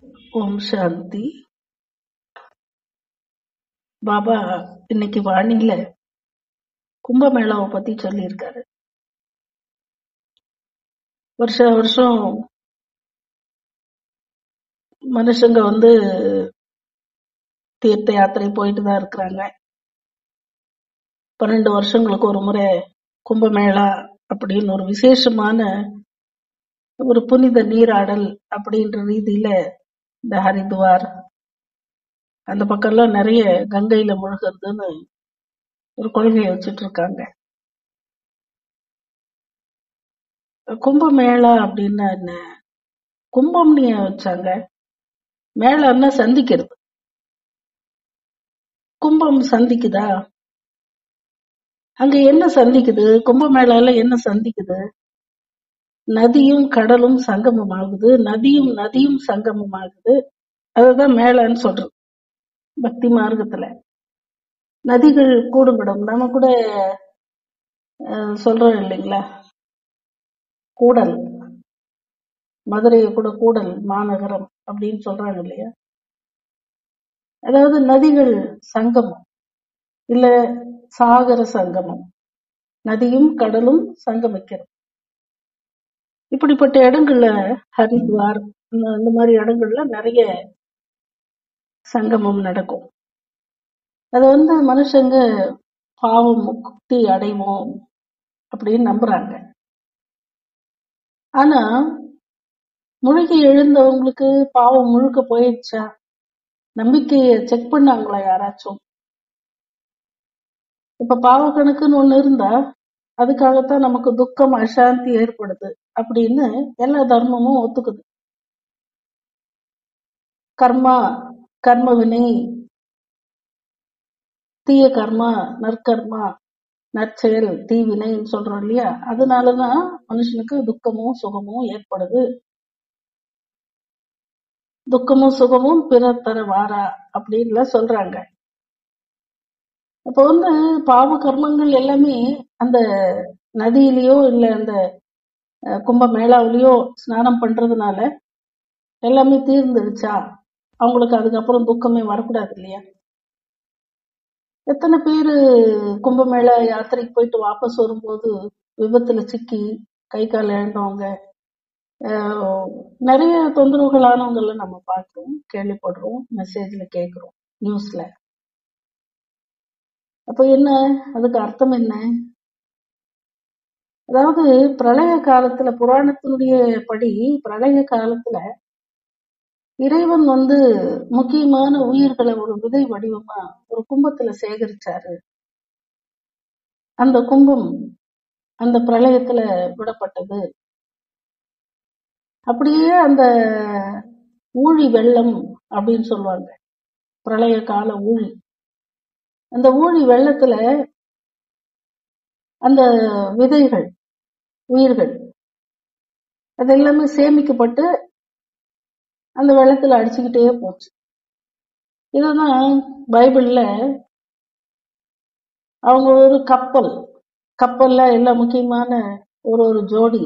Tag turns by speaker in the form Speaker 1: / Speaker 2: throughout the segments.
Speaker 1: ஓம் சாந்தி பாபா இன்னைக்கு வாணியில கும்பமேளாவை பத்தி சொல்லியிருக்காரு வருஷ வருஷம் மனுஷங்க வந்து தீர்த்த யாத்திரை போயிட்டு தான் இருக்கிறாங்க பன்னெண்டு வருஷங்களுக்கு ஒரு முறை கும்பமேளா அப்படின்னு ஒரு விசேஷமான ஒரு புனித நீராடல் அப்படின்ற ரீதியில இந்த ஹரித்வார் அந்த பக்கம்லாம் நிறைய கங்கையில முழுகிறதுன்னு ஒரு கொள்கையை வச்சுட்டு இருக்காங்க கும்பமேளா அப்படின்னா என்ன கும்பம்னு ஏன் வச்சாங்க மேளான்னா சந்திக்கிறது கும்பம் சந்திக்குதா அங்க என்ன சந்திக்குது கும்பமேளால என்ன சந்திக்குது நதியும் கடலும் சங்கமம் ஆகுது நதியும் நதியும் சங்கமம் ஆகுது அதுதான் மேளான்னு சொல்றது பக்தி மார்க்கத்துல நதிகள் கூடுமிடம் நம்ம கூட அஹ், சொல்றோம் இல்லைங்களா கூடல் மதுரையை கூட கூடல் மாநகரம் அப்படின்னு சொல்றாங்க இல்லையா அதாவது நதிகள் சங்கமம் இல்ல சாகர சங்கமம் நதியும் கடலும் சங்கமிக்கிறது இப்படிப்பட்ட இடங்கள்ல ஹரித்வார் இந்த- இந்த மாதிரி இடங்கள்ல நிறைய சங்கமம் நடக்கும் அது வந்து மனுஷங்க பாவம் முக்தி அடைவோம் அப்படின்னு நம்புறாங்க ஆனா முழுகி எழுந்தவங்களுக்கு பாவம் முழுக்க போயிடுச்சா நம்பிக்கைய செக் பண்ணாங்களா யாராச்சும் இப்ப பாவ கணக்குன்னு ஒண்ணு இருந்தா அதுக்காகத்தான் நமக்கு துக்கம் அசாந்தி ஏற்படுது அப்படின்னு எல்லா தர்மமும் ஒத்துக்குது கர்மா கர்ம வினை தீய கர்மா நற்கர்மா நற்செயல் தீவினைன்னு சொல்றோம் இல்லையா அதனாலதான் மனுஷனுக்கு துக்கமும் சுகமும் ஏற்படுது துக்கமும் சுகமும் பிறர் தர வாரா அப்படின்லாம் சொல்றாங்க அப்போ வந்து பாவ கர்மங்கள் எல்லாமே அந்த நதியிலயோ இல்ல அந்த அஹ், கும்ப மேளாவிலயோ ஸ்நானம் பண்றதுனால எல்லாமே தீர்ந்துடுச்சா அவங்களுக்கு அதுக்கப்புறம் துக்கமே வரக்கூடாது இல்லையா எத்தனை பேரு கும்பமேளா யாத்திரைக்கு போயிட்டு வாபஸ் வரும்போது விபத்துல சிக்கி கை கால் இழந்தவங்க ஆஹ் நிறைய தொந்தரவுகள் ஆனவங்கெல்லாம் நம்ம பார்க்கிறோம் கேள்விப்படுறோம் மெசேஜ்ல கேட்கிறோம் நியூஸ்ல அப்ப என்ன அதுக்கு அர்த்தம் என்ன அதாவது பிரளய காலத்துல புராணத்தினுடைய படி பிரளய காலத்துல இறைவன் வந்து முக்கியமான உயிர்களை ஒரு விதை வடிவமா ஒரு கும்பத்துல சேகரிச்சாரு அந்த கும்பம் அந்த பிரளயத்துல விடப்பட்டது அப்படியே அந்த ஊழி வெள்ளம் அப்படின்னு சொல்லுவாங்க பிரளய கால ஊழி அந்த ஊழி வெள்ளத்துல அந்த விதைகள் உயிர்கள் அது எல்லாமே சேமிக்கப்பட்டு அந்த வெள்ளத்துல அடிச்சுக்கிட்டே போச்சு இதுதான் பைபிள்ல அவங்க ஒரு கப்பல் கப்பல்ல எல்லாம் முக்கியமான ஒரு ஒரு ஜோடி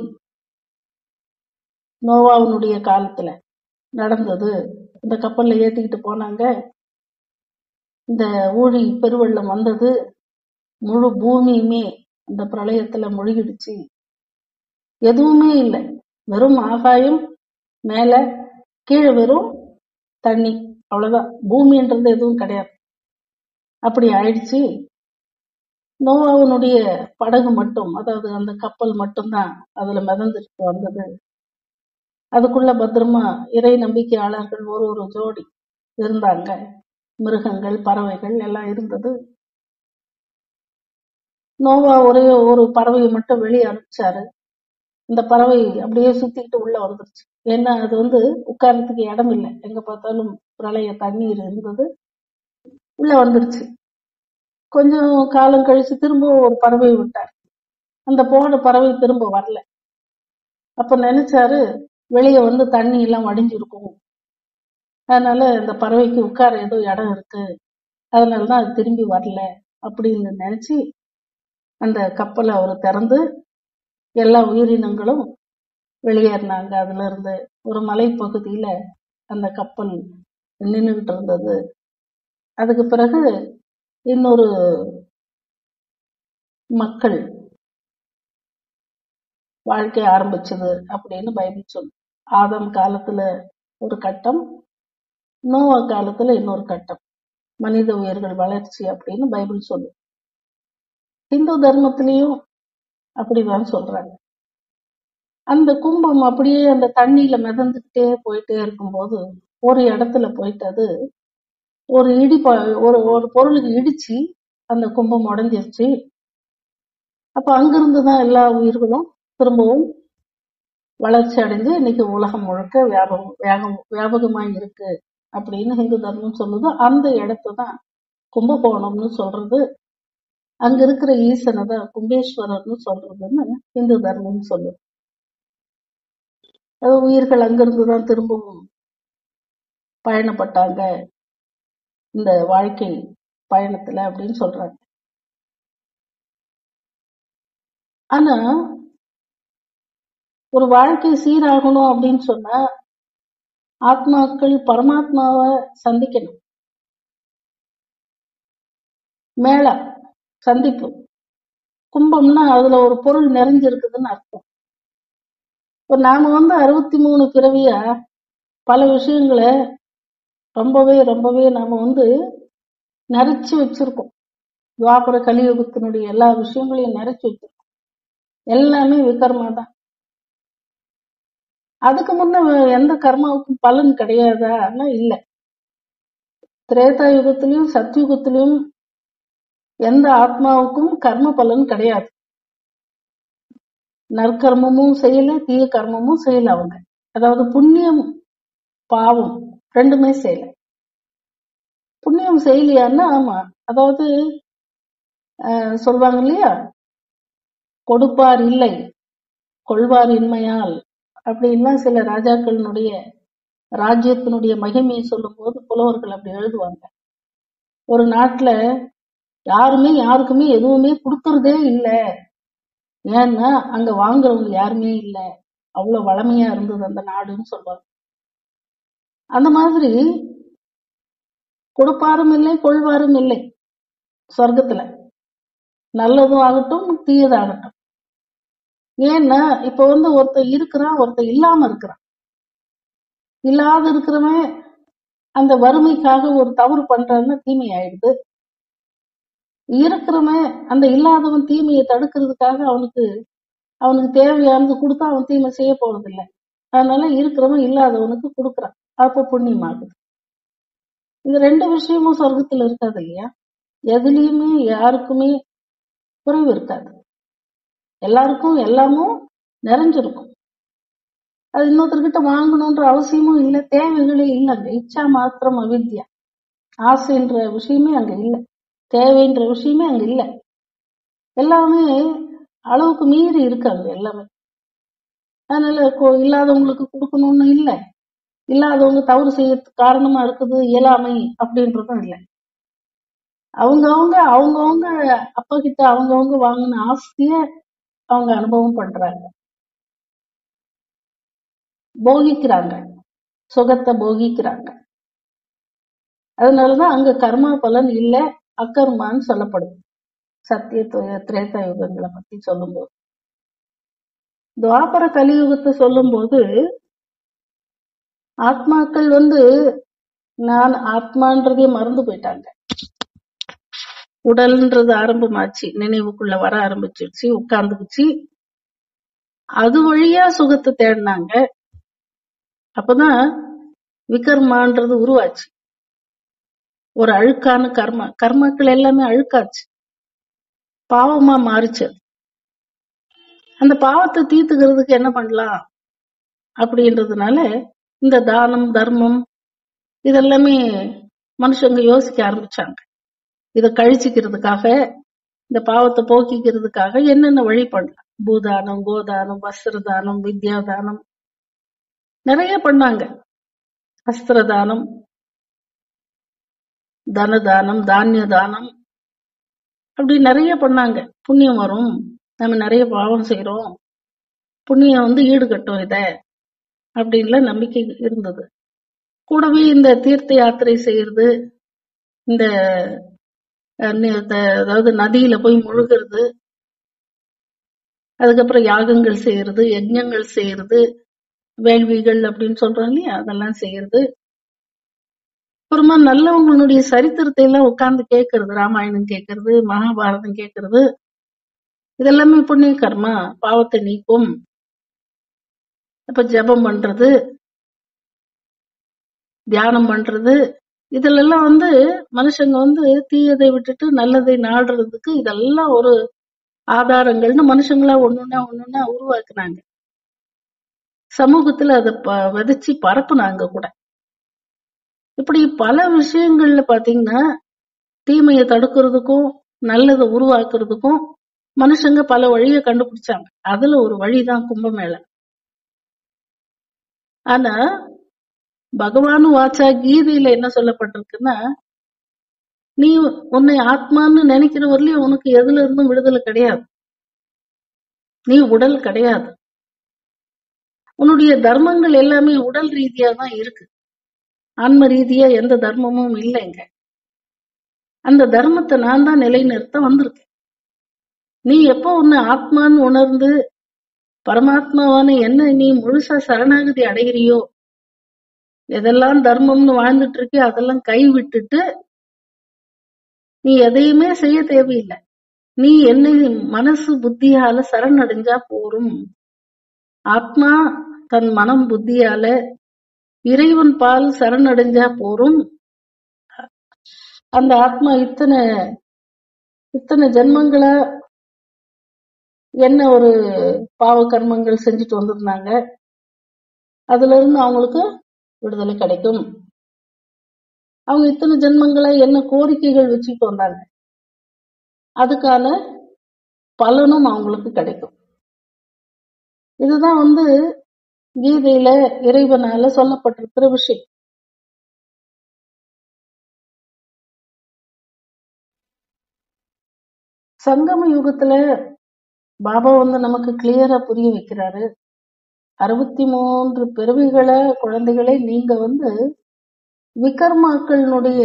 Speaker 1: நோவாவினுடைய காலத்துல நடந்தது இந்த கப்பல்ல ஏத்திக்கிட்டு போனாங்க இந்த ஊழி பெருவெள்ளம் வந்தது முழு பூமியுமே இந்த பிரளயத்துல முழுகிடுச்சு எதுவுமே இல்லை வெறும் ஆகாயம் மேல கீழே வெறும் தண்ணி அவ்வளவுதான் பூமின்றது எதுவும் கிடையாது அப்படி ஆயிடுச்சு நோவாவினுடைய படகு மட்டும் அதாவது அந்த கப்பல் மட்டும்தான் அதுல மிதந்துட்டு வந்தது அதுக்குள்ள பத்திரமா இறை நம்பிக்கையாளர்கள் ஒரு ஒரு ஜோடி இருந்தாங்க மிருகங்கள் பறவைகள் எல்லாம் இருந்தது நோவா ஒரே ஒரு பறவையை மட்டும் வெளியே அனுப்பிச்சாரு இந்த பறவை அப்படியே சுத்திக்கிட்டு உள்ள வந்துருச்சு ஏன்னா அது வந்து உட்கார்றதுக்கு இடம் இல்லை எங்க பார்த்தாலும் பிரளய தண்ணீர் இருந்தது உள்ள வந்துருச்சு கொஞ்சம் காலம் கழிச்சு திரும்ப ஒரு பறவை விட்டார் அந்த போன பறவை திரும்ப வரல அப்ப நினைச்சாரு வெளியே வந்து தண்ணி எல்லாம் வடிஞ்சிருக்கும் அதனால இந்த பறவைக்கு உட்கார ஏதோ இடம் இருக்கு அதனாலதான் அது திரும்பி வரல அப்படின்னு நினைச்சு அந்த கப்பலை அவர் திறந்து எல்லா உயிரினங்களும் வெளியேறினாங்க அதுல இருந்து ஒரு மலைப்பகுதியில அந்த கப்பல் நின்றுகிட்டு இருந்தது அதுக்கு பிறகு இன்னொரு மக்கள் வாழ்க்கை ஆரம்பிச்சது அப்படின்னு பைபிள் சொல்லு ஆதம் காலத்துல ஒரு கட்டம் நோவா காலத்துல இன்னொரு கட்டம் மனித உயிர்கள் வளர்ச்சி அப்படின்னு பைபிள் சொல்லு இந்து தர்மத்திலையும் அப்படிதான் சொல்றாங்க அந்த கும்பம் அப்படியே அந்த தண்ணியில மிதந்துக்கிட்டே போயிட்டே இருக்கும்போது ஒரு இடத்துல போயிட்டு அது ஒரு இடி ப- ஒரு ஒரு பொருளுக்கு இடிச்சு அந்த கும்பம் உடைஞ்சிருச்சு அப்ப அங்கிருந்து தான் எல்லா உயிர்களும் திரும்பவும் வளர்ச்சி அடைஞ்சு இன்னைக்கு உலகம் முழுக்க வியாபகம் வியாபகம் வியாபகமாய் இருக்கு அப்படின்னு ஹிந்து தர்மம் சொல்லுது அந்த இடத்த தான் கும்பகோணம்னு சொல்றது அங்க இருக்கிற ஈசனை தான் கும்பேஸ்வரர்னு சொல்றதுன்னு இந்து தர்மம் சொல்லுது அது உயிர்கள் அங்கிருந்து தான் திரும்பவும் பயணப்பட்டாங்க இந்த வாழ்க்கை பயணத்துல அப்படின்னு சொல்றாங்க ஆனா ஒரு வாழ்க்கை சீராகணும் அப்படின்னு சொன்னா ஆத்மாக்கள் பரமாத்மாவை சந்திக்கணும் மேளா சந்திப்பு கும்பம்னா அதுல ஒரு பொருள் நிறைஞ்சிருக்குதுன்னு அர்த்தம் இப்ப நாம வந்து அறுபத்தி மூணு பிறவியா பல விஷயங்களை ரொம்பவே ரொம்பவே நாம வந்து நிறைச்சு வச்சிருக்கோம் துவாபர கலியுகத்தினுடைய எல்லா விஷயங்களையும் நிறைச்சு வச்சிருக்கோம் எல்லாமே விகர்மா தான் அதுக்கு முன்ன எந்த கர்மாவுக்கும் பலன் கிடையாதா இல்ல திரேதா யுகத்திலையும் சத்யுகத்திலையும் எந்த ஆத்மாவுக்கும் கர்ம பலன் கிடையாது நற்கர்மமும் செய்யல தீய கர்மமும் செய்யல அவங்க அதாவது புண்ணியம் பாவம் ரெண்டுமே செய்யல புண்ணியம் செய்யலையான்னா ஆமா அதாவது அஹ், சொல்வாங்க இல்லையா கொடுப்பார் இல்லை கொள்வார் இன்மையால் அப்படின்லாம் சில ராஜாக்களினுடைய ராஜ்யத்தினுடைய மகிமையை சொல்லும்போது புலவர்கள் அப்படி எழுதுவாங்க ஒரு நாட்டுல யாருமே யாருக்குமே எதுவுமே கொடுக்கறதே இல்ல ஏன்னா அங்க வாங்குறவங்க யாருமே இல்ல அவ்வளவு வளமையா இருந்தது அந்த நாடுன்னு சொல்லுவாங்க அந்த மாதிரி கொடுப்பாரும் இல்லை கொள்வாரும் இல்லை சொர்க்கத்துல நல்லதும் ஆகட்டும் தீயதாகட்டும் ஏன்னா இப்ப வந்து ஒருத்தன் இருக்கிறான் ஒருத்தன் இல்லாம இருக்கிறான் இல்லாத இருக்கிறவன் அந்த வறுமைக்காக ஒரு தவறு பண்றான்னா தீமை ஆயிடுது இருக்கிறவன் அந்த இல்லாதவன் தீமையை தடுக்கிறதுக்காக அவனுக்கு அவனுக்கு தேவையானது கொடுத்தா அவன் தீமை செய்ய போறது இல்ல அதனால இருக்கிறவன் இல்லாதவனுக்கு கொடுக்கறான் அப்ப புண்ணியமாகுது இந்த ரெண்டு விஷயமும் சொர்க்கத்துல இருக்காது இல்லையா எதுலயுமே யாருக்குமே குறைவு இருக்காது எல்லாருக்கும் எல்லாமும் நிறைஞ்சிருக்கும் அது இன்னொருத்தர்கிட்ட வாங்கணும்ன்ற அவசியமும் இல்லை தேவைகளே இல்லை அங்க இச்சா மாத்திரம் அவித்யா ஆசைன்ற விஷயமே அங்க இல்லை தேவைன்ற விஷயமே அங்க இல்லை எல்லாமே அளவுக்கு மீறி இருக்காங்க எல்லாமே அதனால கொ- இல்லாதவங்களுக்கு கொடுக்கணும்னு இல்லை இல்லாதவங்க தவறு செய்யறதுக்கு காரணமா இருக்குது இயலாமை அப்படின்றதும் இல்லை அவங்கவங்க அவங்கவங்க அப்பா கிட்ட அவங்கவங்க வாங்கின ஆஸ்திய அவங்க அனுபவம் பண்றாங்க போகிக்கிறாங்க சுகத்தை போகிக்கிறாங்க அதனாலதான் அங்க கர்மா பலன் இல்ல அக்கர்மான்னு சொல்லப்படுது சத்திய து- திரேதா யுகங்களை பத்தி சொல்லும்போது துவாபர கலியுகத்தை சொல்லும்போது ஆத்மாக்கள் வந்து நான் ஆத்மான்றதே மறந்து போயிட்டாங்க உடல்ன்றது ஆரம்பமாச்சு நினைவுக்குள்ள வர ஆரம்பிச்சிருச்சு உட்கார்ந்துக்குச்சு அது வழியா சுகத்தை தேடினாங்க அப்பதான் விகர்மான்றது உருவாச்சு ஒரு அழுக்கான கர்மா கர்மாக்கள் எல்லாமே அழுக்காச்சு பாவமா மாறிச்சு அது. அந்த பாவத்தை தீர்த்துக்கிறதுக்கு என்ன பண்ணலாம் அப்படின்றதுனால இந்த தானம் தர்மம் இதெல்லாமே மனுஷங்க யோசிக்க ஆரம்பிச்சாங்க இதை கழிச்சுக்கிறதுக்காக இந்த பாவத்தை போக்கிக்கிறதுக்காக என்னென்ன வழி பண்ணலாம் பூதானம் கோதானம் வஸ்திரதானம் வித்யாதானம் நிறைய பண்ணாங்க வஸ்திரதானம் தனதானம் தானிய தானம் அப்படி நிறைய பண்ணாங்க புண்ணியம் வரும் நம்ம நிறைய பாவம் செய்றோம் புண்ணியம் வந்து ஈடுகட்டும் இத அப்படின்லாம் நம்பிக்கை இருந்தது கூடவே இந்த தீர்த்த யாத்திரை செய்யறது இந்த அஹ், நி- த- அதாவது நதியில போய் முழுகிறது அதுக்கப்புறம் யாகங்கள் செய்யறது யஜ்ஞங்கள் செய்யறது வேள்விகள் அப்படின்னு சொல்றோம் இல்லையா அதெல்லாம் செய்யறது அப்புறமா நல்லவங்களுடைய சரித்திரத்தை எல்லாம் உட்கார்ந்து கேட்கறது ராமாயணம் கேட்கறது மகாபாரதம் கேட்கறது இதெல்லாமே புண்ணிய கர்மா பாவத்தை நீக்கும் அப்ப ஜெபம் பண்றது தியானம் பண்றது இதுலெல்லாம் வந்து மனுஷங்க வந்து தீயதை விட்டுட்டு நல்லதை நாடுறதுக்கு இதெல்லாம் ஒரு ஆதாரங்கள்னு மனுஷங்களா ஒண்ணுன்னா ஒண்ணுன்னா உருவாக்குனாங்க சமூகத்துல அதை ப- விதைச்சு பரப்புனாங்க கூட இப்படி பல விஷயங்கள்ல பாத்தீங்கன்னா தீமையை தடுக்கிறதுக்கும் நல்லதை உருவாக்குறதுக்கும் மனுஷங்க பல வழியை கண்டுபிடிச்சாங்க அதுல ஒரு வழிதான் கும்பமேளா ஆனா பகவான் வாச்சா கீதையில என்ன சொல்லப்பட்டிருக்குன்னா நீ உன்னை ஆத்மான்னு நினைக்கிற வரலையும் உனக்கு எதுல இருந்தும் விடுதலை கிடையாது நீ உடல் கிடையாது உன்னுடைய தர்மங்கள் எல்லாமே உடல் ரீதியா தான் இருக்கு ஆன்ம ரீதியா எந்த தர்மமும் இல்லைங்க அந்த தர்மத்தை நான் தான் நிலைநிறுத்த வந்திருக்கேன் நீ எப்போ உன்னை ஆத்மான்னு உணர்ந்து பரமாத்மாவான என்ன நீ முழுசா சரணாகதி அடைகிறியோ எதெல்லாம் தர்மம்னு வாழ்ந்துட்டு இருக்கியோ அதெல்லாம் கை விட்டுட்டு நீ எதையுமே செய்ய தேவையில்லை நீ என்னை மனசு புத்தியால சரணடைஞ்சா போரும் ஆத்மா தன் மனம் புத்தியால இறைவன் பால் சரணடைஞ்சா போரும் அந்த ஆத்மா இத்தனை இத்தனை ஜென்மங்களா என்ன ஒரு பாவ கர்மங்கள் செஞ்சுட்டு வந்திருந்தாங்க அதுல இருந்து அவங்களுக்கு விடுதலை கிடைக்கும் அவங்க இத்தனை ஜென்மங்களா என்ன கோரிக்கைகள் வச்சுட்டு வந்தாங்க அதுக்கான பலனும் அவங்களுக்கு கிடைக்கும் இதுதான் வந்து கீதையில இறைவனால சொல்லப்பட்டிருக்கிற விஷயம் சங்கம யுகத்துல பாபா வந்து நமக்கு கிளியரா புரிய வைக்கிறாரு அறுபத்தி மூன்று பிறவிகளை குழந்தைகளை நீங்க வந்து விகர்மாக்களினுடைய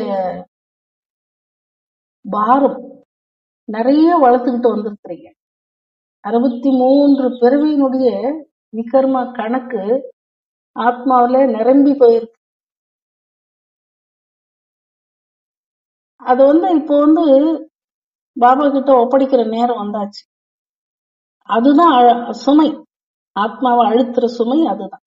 Speaker 1: பாரம் நிறைய வளர்த்துக்கிட்டு வந்திருக்கிறீங்க அறுபத்தி மூன்று பிறவியினுடைய விகர்மா கணக்கு ஆத்மாவில நிரம்பி போயிருக்கு அது வந்து இப்போ வந்து பாபா கிட்ட ஒப்படைக்கிற நேரம் வந்தாச்சு அதுதான் அழ- சுமை ஆத்மாவை அழுத்துற சுமை அதுதான்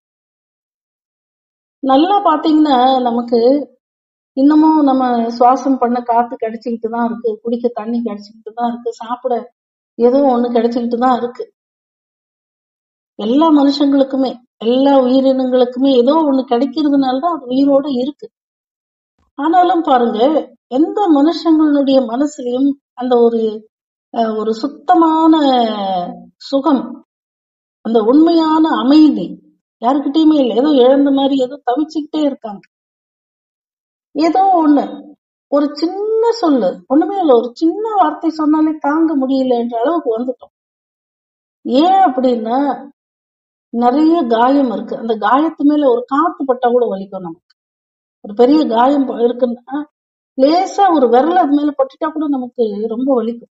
Speaker 1: நல்லா பாத்தீங்கன்னா நமக்கு இன்னமும் நம்ம சுவாசம் பண்ண காத்து கிடைச்சிக்கிட்டு தான் இருக்கு குடிக்க தண்ணி கிடைச்சிக்கிட்டு தான் இருக்கு சாப்பிட ஏதோ ஒண்ணு கிடைச்சிக்கிட்டு தான் இருக்கு எல்லா மனுஷங்களுக்குமே எல்லா உயிரினங்களுக்குமே ஏதோ ஒண்ணு கிடைக்கிறதுனால தான் அது உயிரோட இருக்கு ஆனாலும் பாருங்க எந்த மனுஷங்களுடைய மனசுலயும் அந்த ஒரு அஹ், ஒரு சுத்தமான சுகம் அந்த உண்மையான அமைதி யாருக்கிட்டயுமே இல்லை ஏதோ இழந்த மாதிரி ஏதோ தவிச்சுக்கிட்டே இருக்காங்க ஏதோ ஒண்ணு ஒரு சின்ன சொல்லு ஒண்ணுமே இல்லை ஒரு சின்ன வார்த்தை சொன்னாலே தாங்க முடியலன்ற அளவுக்கு வந்துட்டோம் ஏன் அப்படின்னா நிறைய காயம் இருக்கு அந்த காயத்து மேல ஒரு காத்து பட்டா கூட வலிக்கும் நமக்கு ஒரு பெரிய காயம் ப- இருக்குன்னா லேசா ஒரு விரல் அது மேல பட்டுட்டா கூட நமக்கு ரொம்ப வலிக்கும்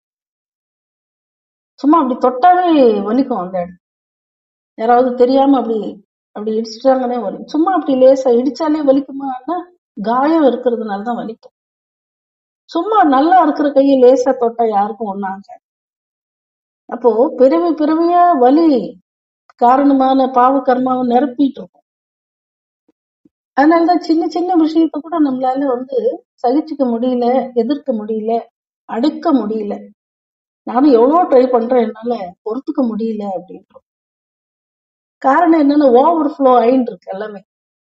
Speaker 1: சும்மா அப்படி தொட்டாவே வலிக்கும் அந்த இடம் யாராவது தெரியாம அப்படி அப்படி இடிச்சிட்டாங்கன்னே வலிக்கும் சும்மா அப்படி லேசா இடிச்சாலே வலிக்குமான்னா காயம் இருக்கிறதுனால தான் வலிக்கும் சும்மா நல்லா இருக்கிற கையை லேசா தொட்டா யாருக்கும் ஒண்ணாங்க அப்போ பிறவி பிறவியா வலி காரணமான பாவ கர்மாவை நிரப்பிட்டு இருக்கும் அதனாலதான் சின்ன சின்ன விஷயத்த கூட நம்மளால வந்து சகிச்சுக்க முடியல எதிர்க்க முடியல அடக்க முடியல நானும் எவ்வளவு ட்ரை பண்றேன் என்னால பொறுத்துக்க முடியல அப்படின்றோம் காரணம் என்னன்னா ஓவர் ஃப்ளோ ஆயின்னு இருக்கு எல்லாமே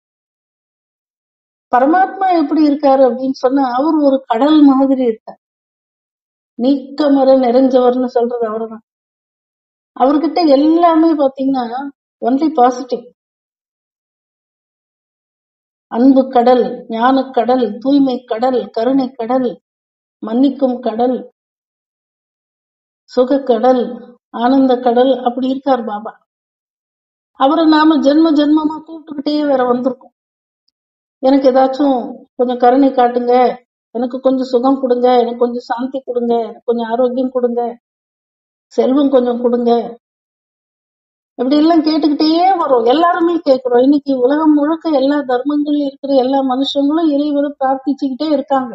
Speaker 1: பரமாத்மா எப்படி இருக்காரு அப்படின்னு சொன்னா அவர் ஒரு கடல் மாதிரி இருக்கார் நீக்கமர நிறைஞ்சவர்னு சொல்றது அவர்தான் அவர்கிட்ட எல்லாமே பாத்தீங்கன்னா ஒன்லி பாசிட்டிவ் அன்பு கடல் ஞான கடல் தூய்மை கடல் கருணை கடல் மன்னிக்கும் கடல் சுக கடல் ஆனந்த கடல் அப்படி இருக்கார் பாபா அவரை நாம ஜென்ம ஜென்மமா கூப்பிட்டுக்கிட்டே வேற வந்திருக்கோம் எனக்கு ஏதாச்சும் கொஞ்சம் கருணை காட்டுங்க எனக்கு கொஞ்சம் சுகம் கொடுங்க எனக்கு கொஞ்சம் சாந்தி கொடுங்க எனக்கு கொஞ்சம் ஆரோக்கியம் கொடுங்க செல்வம் கொஞ்சம் கொடுங்க இப்படி எல்லாம் கேட்டுக்கிட்டே வரும் எல்லாருமே கேட்கிறோம் இன்னைக்கு உலகம் முழுக்க எல்லா தர்மங்கள்ல இருக்கிற எல்லா மனுஷங்களும் இறைவனை பிரார்த்திச்சுக்கிட்டே இருக்காங்க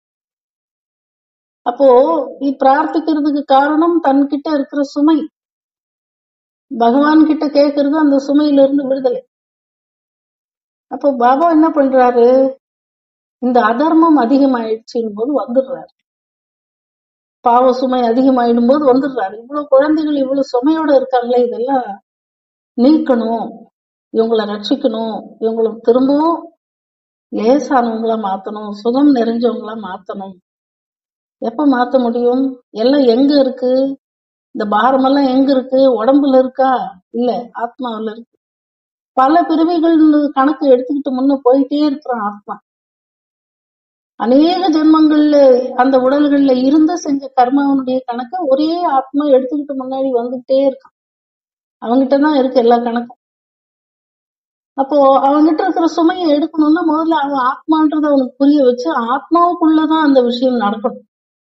Speaker 1: அப்போ நீ பிரார்த்திக்கிறதுக்கு காரணம் தன்கிட்ட இருக்கிற சுமை பகவான் கிட்ட கேட்கறது அந்த சுமையில இருந்து விடுதலை அப்போ பாபா என்ன பண்றாரு இந்த அதர்மம் அதிகமாயிடுச்சுன்னு போது வந்துடுறாரு பாவ சுமை அதிகமாயிடும் போது வந்துடுறாரு இவ்வளவு குழந்தைகள் இவ்வளவு சுமையோட இருக்காங்களே இதெல்லாம் நீக்கணும் இவங்களை ரட்சிக்கணும் இவங்களை திரும்பவும் லேசானவங்களா மாத்தணும் சுகம் நிறைஞ்சவங்களா மாத்தணும் எப்ப மாத்த முடியும் எல்லாம் எங்க இருக்கு இந்த பாரமெல்லாம் எங்க இருக்கு உடம்புல இருக்கா இல்ல ஆத்மாவுல இருக்கு பல பிறவிகள் கணக்கு எடுத்துக்கிட்டு முன்ன போயிட்டே இருக்கிறான் ஆத்மா அநேக ஜென்மங்கள்ல அந்த உடல்கள்ல இருந்து செஞ்ச கர்மாவனுடைய கணக்க ஒரே ஆத்மா எடுத்துக்கிட்டு முன்னாடி வந்துகிட்டே இருக்கான் அவங்கிட்ட தான் இருக்கு எல்லா கணக்கும் அப்போ அவன்கிட்ட இருக்கிற சுமையை எடுக்கணும்னா முதல்ல அவன் ஆத்மான்றத அவனுக்கு புரிய வச்சு ஆத்மாவுக்குள்ளதான் அந்த விஷயம் நடக்கணும்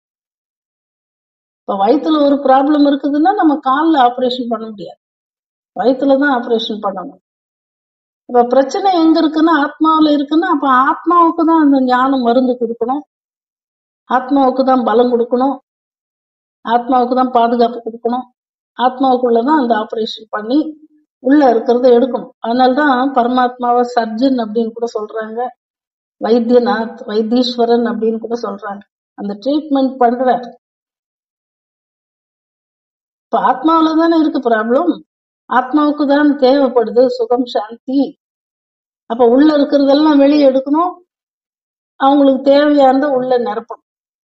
Speaker 1: இப்ப வயித்துல ஒரு ப்ராப்ளம் இருக்குதுன்னா நம்ம கால்ல ஆபரேஷன் பண்ண முடியாது வயித்துல தான் ஆபரேஷன் பண்ணணும் இப்ப பிரச்சனை எங்க இருக்குன்னா ஆத்மாவுல இருக்குன்னா அப்ப ஆத்மாவுக்கு தான் அந்த ஞானம் மருந்து கொடுக்கணும் ஆத்மாவுக்கு தான் பலம் கொடுக்கணும் ஆத்மாவுக்கு தான் பாதுகாப்பு கொடுக்கணும் ஆத்மாவுக்குள்ளதான் அந்த ஆபரேஷன் பண்ணி உள்ள இருக்கிறத எடுக்கணும் அதனாலதான் பரமாத்மாவை சர்ஜன் அப்படின்னு கூட சொல்றாங்க வைத்தியநாத் வைத்தீஸ்வரன் அப்படின்னு கூட சொல்றாங்க அந்த ட்ரீட்மெண்ட் பண்றார் இப்ப ஆத்மாவில தானே இருக்கு ப்ராப்ளம் ஆத்மாவுக்கு தான் தேவைப்படுது சுகம் சாந்தி அப்ப உள்ள இருக்கிறதெல்லாம் வெளியே எடுக்கணும் அவங்களுக்கு தேவையானத உள்ள நிரப்பணும்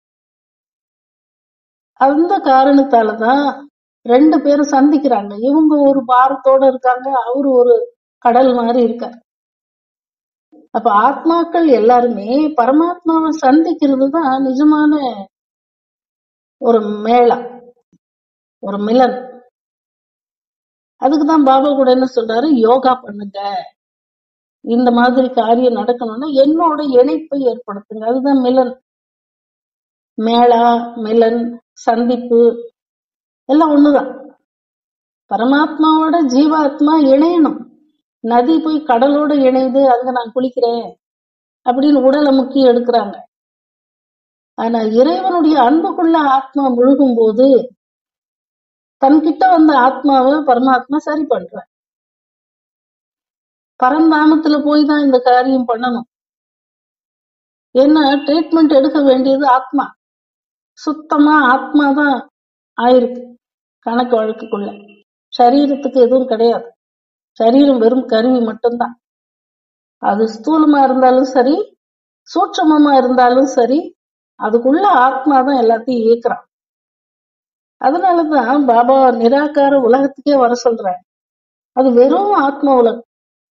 Speaker 1: அந்த காரணத்தாலதான் ரெண்டு பேரும் சந்திக்கிறாங்க இவங்க ஒரு பாரத்தோட இருக்காங்க அவரு ஒரு கடல் மாதிரி இருக்கார் அப்ப ஆத்மாக்கள் எல்லாருமே பரமாத்மாவை சந்திக்கிறது தான் நிஜமான ஒரு மேளா ஒரு மிலன் அதுக்குதான் பாபா கூட என்ன சொல்றாரு யோகா பண்ணுங்க இந்த மாதிரி காரியம் நடக்கணும்னா என்னோட இணைப்பை ஏற்படுத்துங்க அதுதான் மிலன் மேளா மிலன் சந்திப்பு எல்லாம் ஒண்ணுதான் பரமாத்மாவோட ஜீவாத்மா இணையணும் நதி போய் கடலோட இணையுது அங்க நான் குளிக்கிறேன் அப்படின்னு உடலை முக்கி எடுக்கிறாங்க ஆனா இறைவனுடைய அன்புக்குள்ள ஆத்மா முழுகும் போது தன்கிட்ட வந்த ஆத்மாவை பரமாத்மா சரி பண்ற பரந்தாமத்துல போய் தான் இந்த காரியம் பண்ணணும் ஏன்னா ட்ரீட்மெண்ட் எடுக்க வேண்டியது ஆத்மா சுத்தமா ஆத்மா தான் ஆயிருக்கு கணக்கு வழக்குக்குள்ள சரீரத்துக்கு எதுவும் கிடையாது சரீரம் வெறும் கருவி மட்டும்தான் அது ஸ்தூலமா இருந்தாலும் சரி சூட்சமமா இருந்தாலும் சரி அதுக்குள்ள ஆத்மா தான் எல்லாத்தையும் இயக்குறான் அதனாலதான் பாபா நிராகார உலகத்துக்கே வர சொல்றாங்க அது வெறும் ஆத்ம உலகம்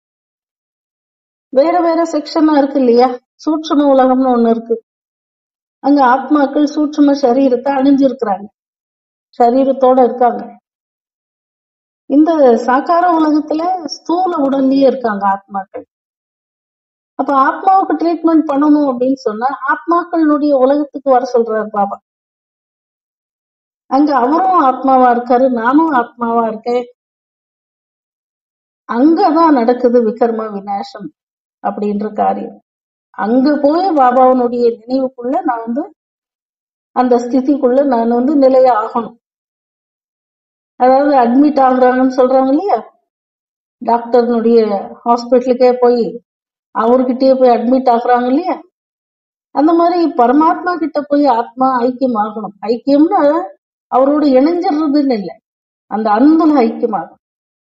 Speaker 1: வேற வேற செக்ஷனா இருக்கு இல்லையா சூட்சம உலகம்னு ஒண்ணு இருக்கு அங்க ஆத்மாக்கள் சூட்சம சரீரத்தை அணிஞ்சிருக்கிறாங்க சரீரத்தோட இருக்காங்க இந்த சாக்கார உலகத்துல ஸ்தூல உடல்லயே இருக்காங்க ஆத்மாக்கள் அப்ப ஆத்மாவுக்கு ட்ரீட்மெண்ட் பண்ணணும் அப்படின்னு சொன்னா ஆத்மாக்களுடைய உலகத்துக்கு வர சொல்றாரு பாபா அங்க அவரும் ஆத்மாவா இருக்காரு நானும் ஆத்மாவா இருக்கேன் அங்கதான் நடக்குது விக்ரம விநாசம் அப்படின்ற காரியம் அங்க போய் பாபாவனுடைய நினைவுக்குள்ள நான் வந்து அந்த ஸ்திதிக்குள்ள நான் வந்து நிலைய ஆகணும் அதாவது அட்மிட் ஆகுறாங்கன்னு சொல்றாங்க இல்லையா டாக்டர்னுடைய ஹாஸ்பிட்டலுக்கே போய் அவர்கிட்டயே போய் அட்மிட் ஆகுறாங்க இல்லையா அந்த மாதிரி பரமாத்மா கிட்ட போய் ஆத்மா ஐக்கியம் ஆகணும் ஐக்கியம்னா அவரோட இணைஞ்சிடுறதுன்னு இல்லை அந்த அன்புல ஐக்கியமாகும்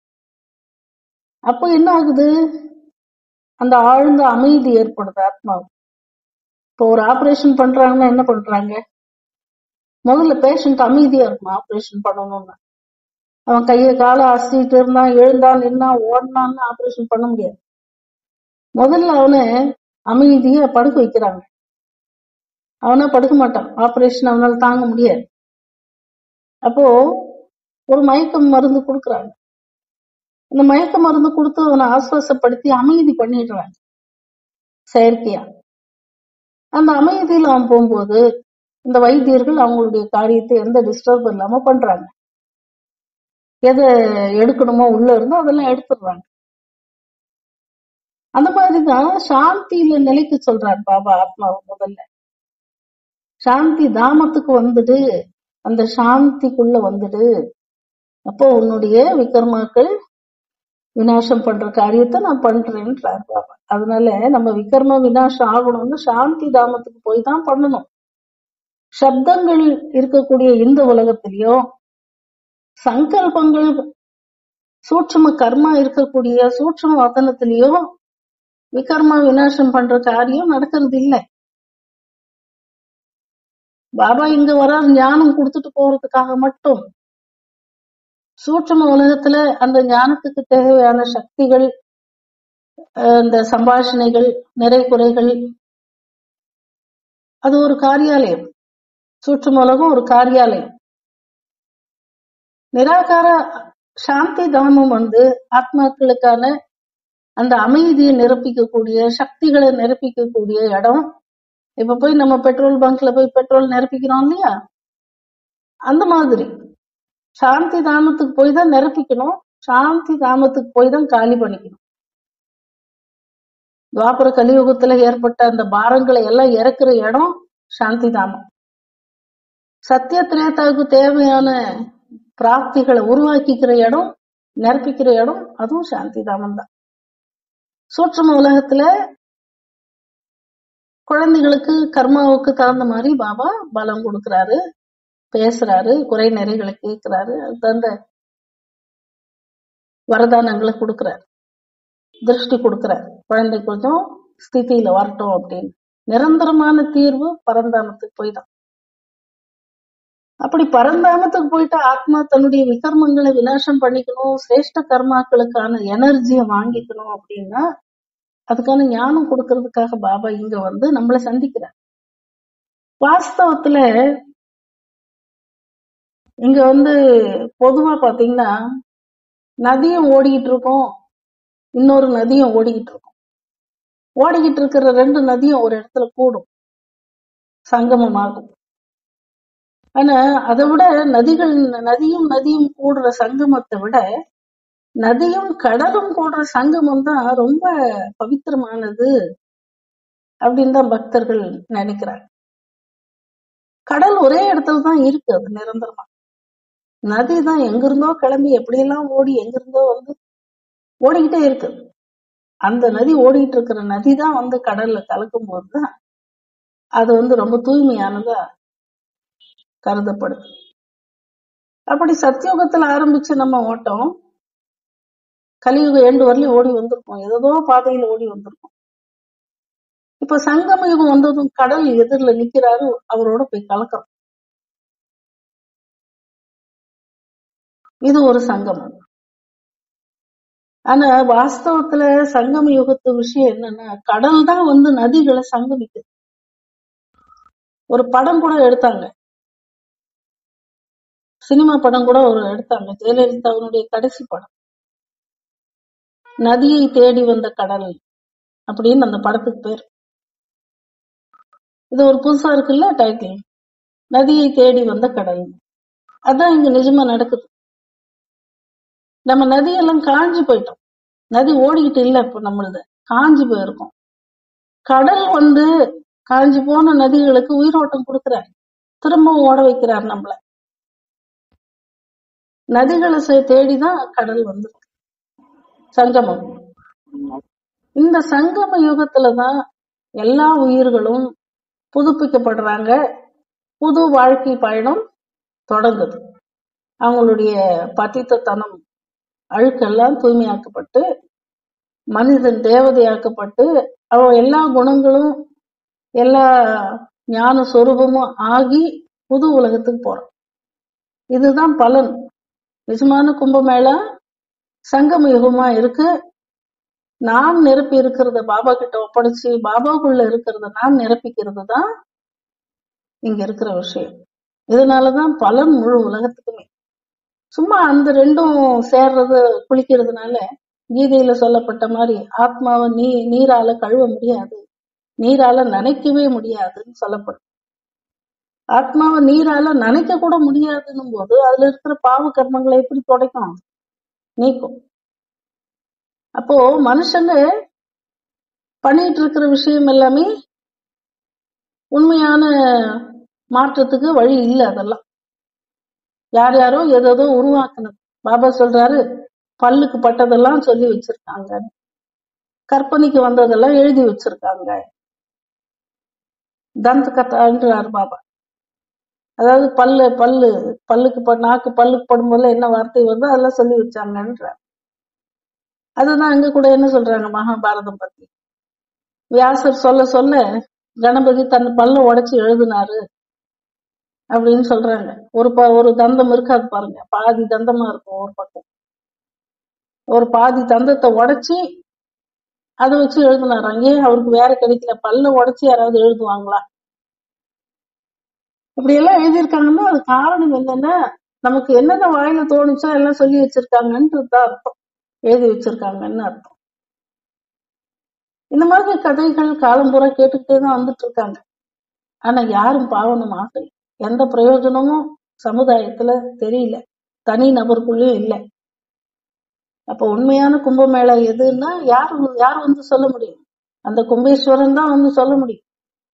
Speaker 1: அப்போ என்ன ஆகுது அந்த ஆழ்ந்த அமைதி ஏற்படுது ஆத்மாவுக்கு இப்போ ஒரு ஆபரேஷன் பண்றாங்கன்னா என்ன பண்றாங்க முதல்ல பேஷண்ட் அமைதியா இருக்கும் ஆபரேஷன் பண்ணணும்னா அவன் கையை காலை அசைச்சிட்டு இருந்தான் எழுந்தான் நின்னா ஓடினான்னு ஆபரேஷன் பண்ண முடியாது முதல்ல அவனை அமைதியா படுக்க வைக்கிறாங்க அவனா படுக்க மாட்டான் ஆபரேஷன் அவனால தாங்க முடியாது அப்போ ஒரு மயக்கம் மருந்து கொடுக்குறாங்க இந்த மயக்க மருந்து கொடுத்து அவனை ஆசுவாசப்படுத்தி அமைதி பண்ணிடுறாங்க செயற்கையா அந்த அமைதியில் அவன் போகும்போது இந்த வைத்தியர்கள் அவங்களுடைய காரியத்தை எந்த டிஸ்டர்ப் இல்லாம பண்றாங்க எதை எடுக்கணுமோ உள்ள இருந்தோ அதெல்லாம் எடுத்துடுறாங்க அந்த மாதிரிதான் சாந்தியில நிலைக்கு சொல்றார் பாபா ஆத்மாவை முதல்ல சாந்தி தாமத்துக்கு வந்துடு அந்த சாந்திக்குள்ள வந்துடு அப்போ உன்னுடைய விக்ரமாக்கள் விநாசம் பண்ற காரியத்தை நான் பண்றேன்றார் பாபா அதனால நம்ம விக்ரம விநாசம் ஆகணும்னு சாந்தி தாமத்துக்கு போய் தான் பண்ணணும் சப்தங்கள் இருக்கக்கூடிய இந்த உலகத்திலயும் சங்கல்பங்கள் சூட்சும கர்மா இருக்கக்கூடிய சூட்சும வதனத்திலயும் விகர்மா விநாசம் பண்ற காரியம் நடக்கிறது இல்லை பாபா இங்க வர ஞானம் கொடுத்துட்டு போறதுக்காக மட்டும் சூட்சும உலகத்துல அந்த ஞானத்துக்கு தேவையான சக்திகள் அஹ் இந்த சம்பாஷணைகள் நிறை குறைகள் அது ஒரு காரியாலயம் சூட்சும உலகம் ஒரு காரியாலயம் நிராகார சாந்தி தாமம் வந்து ஆத்மாக்களுக்கான அந்த அமைதியை நிரப்பிக்கக்கூடிய சக்திகளை நிரப்பிக்கக்கூடிய இடம் இப்ப போய் நம்ம பெட்ரோல் பங்க்ல போய் பெட்ரோல் நிரப்பிக்கிறோம் இல்லையா அந்த மாதிரி சாந்தி தாமத்துக்கு போய் தான் நிரப்பிக்கணும் சாந்தி தாமத்துக்கு போய் தான் காலி பண்ணிக்கணும் துவாபர கலியுகத்துல ஏற்பட்ட அந்த பாரங்களை எல்லாம் இறக்குற இடம் சாந்தி தாமம் சத்திய திரேதாவுக்கு தேவையான பிராப்திகளை உருவாக்கிக்கிற இடம் நிரப்பிக்கிற இடம் அதுவும் சாந்தி தாமம் தான் சூட்சும உலகத்துல குழந்தைகளுக்கு கர்மாவுக்கு தகுந்த மாதிரி பாபா பலம் கொடுக்கறாரு பேசுறாரு குறை நிறைகளை கேட்கிறாரு அது தகுந்த வரதானங்களை கொடுக்கறாரு திருஷ்டி கொடுக்கறாரு குழந்தை கொஞ்சம் ஸ்திதியில வரட்டும் அப்படின்னு நிரந்தரமான தீர்வு பரந்தாமத்துக்கு போய் தான் அப்படி பரந்தாமத்துக்கு போயிட்டு ஆத்மா தன்னுடைய விகர்மங்களை விநாசம் பண்ணிக்கணும் சிரேஷ்ட கர்மாக்களுக்கான எனர்ஜியை வாங்கிக்கணும் அப்படின்னா அதுக்கான ஞானம் கொடுக்கறதுக்காக பாபா இங்க வந்து நம்மளை சந்திக்கிறார் வாஸ்தவத்துல இங்க வந்து பொதுவா பாத்தீங்கன்னா நதியும் ஓடிக்கிட்டு இருக்கும் இன்னொரு நதியும் ஓடிக்கிட்டு இருக்கும் ஓடிக்கிட்டு இருக்கிற ரெண்டு நதியும் ஒரு இடத்துல கூடும் சங்கமமாகும் ஆனா அதை விட நதிகள் நதியும் நதியும் கூடுற சங்கமத்தை விட நதியும் கடலும் கூடுற சங்கமம் தான் ரொம்ப பவித்திரமானது அப்படின்னு தான் பக்தர்கள் நினைக்கிறாங்க கடல் ஒரே இடத்துல தான் இருக்கு அது நிரந்தரமா நதி தான் எங்கிருந்தோ கிளம்பி எப்படியெல்லாம் ஓடி எங்கிருந்தோ வந்து ஓடிக்கிட்டே இருக்கு அந்த நதி ஓடிட்டு இருக்கிற நதி தான் வந்து கடல்ல கலக்கும் போதுதான் அது வந்து ரொம்ப தூய்மையானதா கருதப்படுது அப்படி சத்தியோகத்துல ஆரம்பிச்ச நம்ம ஓட்டம் கலியுக எண்டு வரலையும் ஓடி வந்திருக்கோம் ஏதோ பாதையில ஓடி வந்திருக்கோம் இப்ப சங்கம யுகம் வந்ததும் கடல் எதிரில நிக்கிறாரு அவரோட போய் கலக்கிறோம் இது ஒரு சங்கமம் ஆனா வாஸ்தவத்துல சங்கம யுகத்து விஷயம் என்னன்னா கடல் தான் வந்து நதிகளை சங்கமிக்குது ஒரு படம் கூட எடுத்தாங்க சினிமா படம் கூட ஒரு எடுத்தாங்க ஜெயலலிதாவினுடைய கடைசி படம் நதியை தேடி வந்த கடல் அப்படின்னு அந்த படத்துக்கு பேர் இது ஒரு புதுசா இருக்குல்ல டைட்டில் நதியை தேடி வந்த கடல் அதான் இங்க நிஜமா நடக்குது நம்ம நதியெல்லாம் காஞ்சி போயிட்டோம் நதி ஓடிக்கிட்டு இல்ல இப்ப நம்மளது காஞ்சி போயிருக்கோம் கடல் வந்து காஞ்சி போன நதிகளுக்கு உயிரோட்டம் கொடுக்கிறார் திரும்பவும் ஓட வைக்கிறார் நம்மள நதிகளை சே- தேடிதான் கடல் வந்திருக்கு சங்கமம் இந்த சங்கம யுகத்துலதான் எல்லா உயிர்களும் புதுப்பிக்கப்படுறாங்க புது வாழ்க்கை பயணம் தொடங்குது அவங்களுடைய பத்தித்தனம் அழுக்கெல்லாம் தூய்மையாக்கப்பட்டு மனிதன் தேவதையாக்கப்பட்டு அவன் எல்லா குணங்களும் எல்லா ஞான சொரூபமும் ஆகி புது உலகத்துக்கு போறான் இதுதான் பலன் நிஜமான கும்பமேளா சங்கம யுகமா இருக்கு நாம் நிரப்பி இருக்கிறத பாபா கிட்ட ஒப்படைச்சு பாபாக்குள்ள இருக்கிறத நாம் நிரப்பிக்கிறது தான் இங்க இருக்கிற விஷயம் இதனாலதான் பலன் முழு உலகத்துக்குமே சும்மா அந்த ரெண்டும் சேர்றது குளிக்கிறதுனால கீதையில சொல்லப்பட்ட மாதிரி ஆத்மாவை நீ நீரால கழுவ முடியாது நீரால நனைக்கவே முடியாதுன்னு சொல்லப்படும் ஆத்மாவை நீரால நனைக்க கூட முடியாதுன்னும் போது அதுல இருக்கிற பாவ கர்மங்களை எப்படி துடைக்கும் நீக்கும் அப்போ மனுஷங்க பண்ணிட்டு இருக்கிற விஷயம் எல்லாமே உண்மையான மாற்றத்துக்கு வழி இல்லை அதெல்லாம் யார் யாரோ ஏதோ உருவாக்குனது பாபா சொல்றாரு பல்லுக்கு பட்டதெல்லாம் சொல்லி வச்சிருக்காங்க கற்பனைக்கு வந்ததெல்லாம் எழுதி வச்சிருக்காங்க தந்த கத்தான்றார் பாபா அதாவது பல்லு பல்லு பல்லுக்கு ப- நாக்கு பல்லுக்கு படும்போது என்ன வார்த்தை வருதோ அதெல்லாம் சொல்லி வச்சாங்கன்றார் அதுதான் இங்க கூட என்ன சொல்றாங்க மகாபாரதம் பத்தி வியாசர் சொல்ல சொல்ல கணபதி தன் பல்ல உடைச்சு எழுதினாரு அப்படின்னு சொல்றாங்க ஒரு ப ஒரு தந்தம் இருக்காது பாருங்க பாதி தந்தமா இருக்கும் ஒரு பக்கம் ஒரு பாதி தந்தத்தை உடைச்சி அதை வச்சு எழுதினாராம் ஏன் அவருக்கு வேற கிடைக்கல பல்ல உடைச்சு யாராவது எழுதுவாங்களா இப்படி எல்லாம் எழுதியிருக்காங்கன்னா அது காரணம் என்னன்னா நமக்கு என்னென்ன வாயில தோணுச்சோ எல்லாம் சொல்லி வச்சிருக்காங்கன்றது தான் அர்த்தம் எழுதி வச்சிருக்காங்கன்னு அர்த்தம் இந்த மாதிரி கதைகள் காலம்புற கேட்டுக்கிட்டே தான் வந்துட்டு இருக்காங்க ஆனா யாரும் பாவனம் ஆகல எந்த பிரயோஜனமும் சமுதாயத்துல தெரியல தனி நபருக்குள்ளேயும் இல்லை அப்ப உண்மையான கும்பமேளா எதுன்னா யார் யார் வந்து சொல்ல முடியும் அந்த கும்பேஸ்வரன் தான் வந்து சொல்ல முடியும்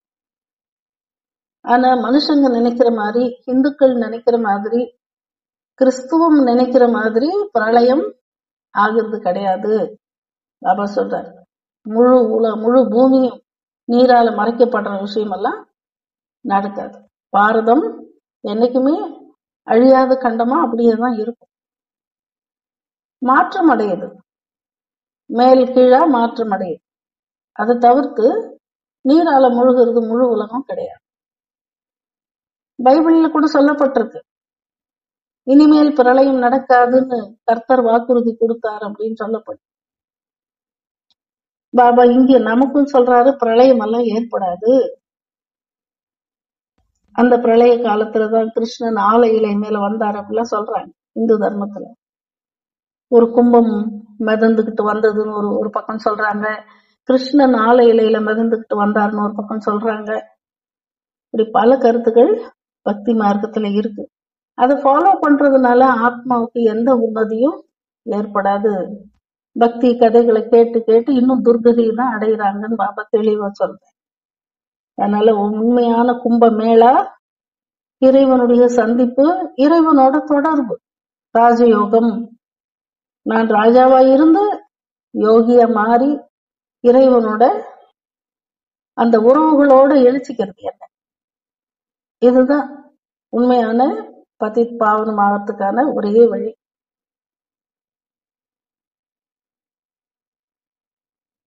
Speaker 1: ஆனா மனுஷங்க நினைக்கிற மாதிரி இந்துக்கள் நினைக்கிற மாதிரி கிறிஸ்துவம் நினைக்கிற மாதிரி பிரளயம் ஆகிறது கிடையாது பாபா சொல்றாரு முழு உல முழு பூமியும் நீரால மறைக்கப்படுற விஷயம் எல்லாம் நடக்காது பாரதம் என்னைக்குமே அழியாத கண்டமா அப்படியே தான் இருக்கும் மாற்றம் அடையுது மேல் கீழா மாற்றம் அடையுது அதை தவிர்த்து நீரால முழுகிறது முழு உலகம் கிடையாது பைபிள்ல கூட சொல்லப்பட்டிருக்கு இனிமேல் பிரளயம் நடக்காதுன்னு கர்த்தர் வாக்குறுதி கொடுத்தார் அப்படின்னு சொல்லப்படும் பாபா இங்க நமக்கும் சொல்றாரு பிரளயம் எல்லாம் ஏற்படாது அந்த பிரளய காலத்துலதான் கிருஷ்ணன் ஆலை இலை மேல வந்தார் அப்படிலாம் சொல்றாங்க இந்து தர்மத்துல ஒரு கும்பம் மிதந்துகிட்டு வந்ததுன்னு ஒரு ஒரு பக்கம் சொல்றாங்க கிருஷ்ணன் ஆலை இலையில மிதந்துகிட்டு வந்தாருன்னு ஒரு பக்கம் சொல்றாங்க இப்படி பல கருத்துக்கள் பக்தி மார்க்கத்துல இருக்கு அதை ஃபாலோ பண்றதுனால ஆத்மாவுக்கு எந்த உன்னதியும் ஏற்படாது பக்தி கதைகளை கேட்டு கேட்டு இன்னும் துர்கதியை தான் அடைகிறாங்கன்னு பாபா தெளிவா சொல்றேன் அதனால உண்மையான கும்ப மேளா இறைவனுடைய சந்திப்பு இறைவனோட தொடர்பு ராஜயோகம் நான் ராஜாவா இருந்து யோகியா மாறி இறைவனோட அந்த உறவுகளோட எழுச்சிக்கிறது என்ன இதுதான் உண்மையான பதித் பாவனம் ஆகிறதுக்கான ஒரே வழி